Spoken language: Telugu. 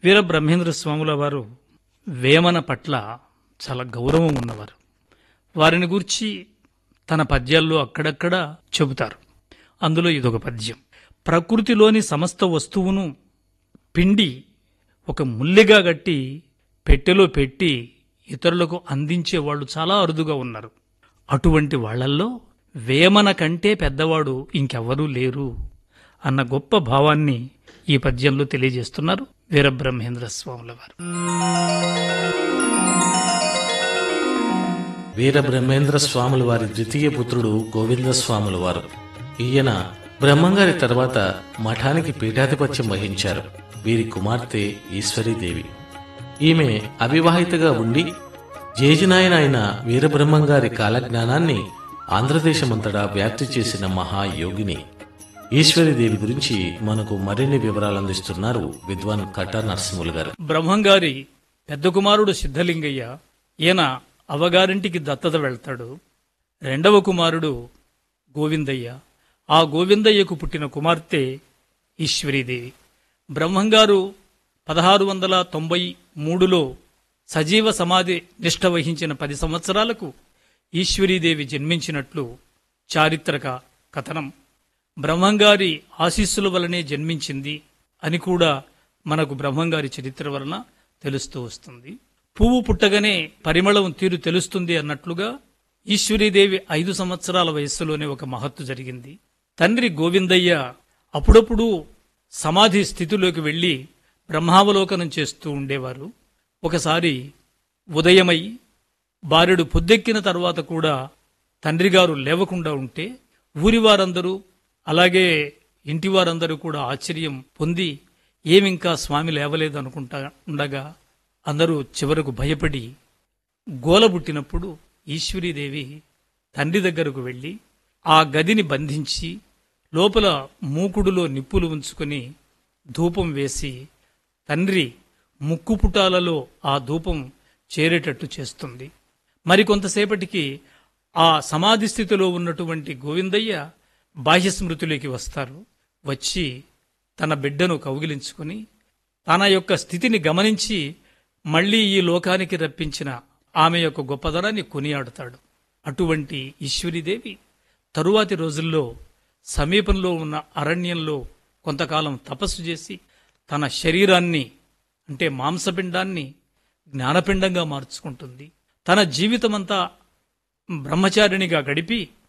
వీర బ్రహ్మేంద్ర స్వాముల వారు వేమన పట్ల చాలా గౌరవం ఉన్నవారు వారిని గూర్చి తన పద్యాల్లో అక్కడక్కడ చెబుతారు అందులో ఇదొక పద్యం ప్రకృతిలోని సమస్త వస్తువును పిండి ఒక ముల్లెగా గట్టి పెట్టెలో పెట్టి ఇతరులకు అందించే వాళ్ళు చాలా అరుదుగా ఉన్నారు అటువంటి వాళ్ళల్లో వేమన కంటే పెద్దవాడు ఇంకెవ్వరూ లేరు అన్న గొప్ప భావాన్ని ఈ పద్యంలో తెలియజేస్తున్నారు వీరబ్రహ్మేంద్ర స్వాముల వారు వీరబ్రహ్మేంద్ర స్వాముల వారి ద్వితీయ పుత్రుడు గోవింద స్వాముల వారు ఈయన బ్రహ్మంగారి తర్వాత మఠానికి పీఠాధిపత్యం వహించారు వీరి కుమార్తె ఈశ్వరీదేవి ఈమె అవివాహితగా ఉండి జేజినాయన అయిన వీరబ్రహ్మంగారి కాలజ్ఞానాన్ని ఆంధ్రదేశమంతటా వ్యాప్తి చేసిన మహాయోగిని ఈశ్వరీదేవి గురించి మనకు మరిన్ని వివరాలు అందిస్తున్నారు విద్వాన్ కట్టా నరసింహులు గారు బ్రహ్మంగారి పెద్ద కుమారుడు సిద్ధలింగయ్య ఈయన అవగారింటికి దత్తత వెళ్తాడు రెండవ కుమారుడు గోవిందయ్య ఆ గోవిందయ్యకు పుట్టిన కుమార్తె ఈశ్వరీదేవి బ్రహ్మంగారు పదహారు వందల తొంభై మూడులో సజీవ సమాధి నిష్ఠ వహించిన పది సంవత్సరాలకు ఈశ్వరీదేవి జన్మించినట్లు చారిత్రక కథనం బ్రహ్మంగారి ఆశీస్సుల వలనే జన్మించింది అని కూడా మనకు బ్రహ్మంగారి చరిత్ర వలన తెలుస్తూ వస్తుంది పువ్వు పుట్టగానే పరిమళం తీరు తెలుస్తుంది అన్నట్లుగా ఈశ్వరీదేవి ఐదు సంవత్సరాల వయస్సులోనే ఒక మహత్తు జరిగింది తండ్రి గోవిందయ్య అప్పుడప్పుడు సమాధి స్థితిలోకి వెళ్లి బ్రహ్మావలోకనం చేస్తూ ఉండేవారు ఒకసారి ఉదయమై బారెడు పొద్దెక్కిన తర్వాత కూడా తండ్రిగారు లేవకుండా ఉంటే ఊరి వారందరూ అలాగే ఇంటి వారందరూ కూడా ఆశ్చర్యం పొంది ఏమింకా స్వామి లేవలేదు అనుకుంటా ఉండగా అందరూ చివరకు భయపడి గోలబుట్టినప్పుడు ఈశ్వరీదేవి తండ్రి దగ్గరకు వెళ్ళి ఆ గదిని బంధించి లోపల మూకుడులో నిప్పులు ఉంచుకొని ధూపం వేసి తండ్రి ముక్కుపుటాలలో ఆ ధూపం చేరేటట్టు చేస్తుంది మరికొంతసేపటికి ఆ సమాధి స్థితిలో ఉన్నటువంటి గోవిందయ్య బాహ్య స్మృతిలోకి వస్తారు వచ్చి తన బిడ్డను కౌగిలించుకొని తన యొక్క స్థితిని గమనించి మళ్ళీ ఈ లోకానికి రప్పించిన ఆమె యొక్క గొప్పదనాన్ని కొనియాడుతాడు అటువంటి ఈశ్వరీదేవి తరువాతి రోజుల్లో సమీపంలో ఉన్న అరణ్యంలో కొంతకాలం తపస్సు చేసి తన శరీరాన్ని అంటే మాంసపిండాన్ని జ్ఞానపిండంగా మార్చుకుంటుంది తన జీవితమంతా బ్రహ్మచారిణిగా గడిపి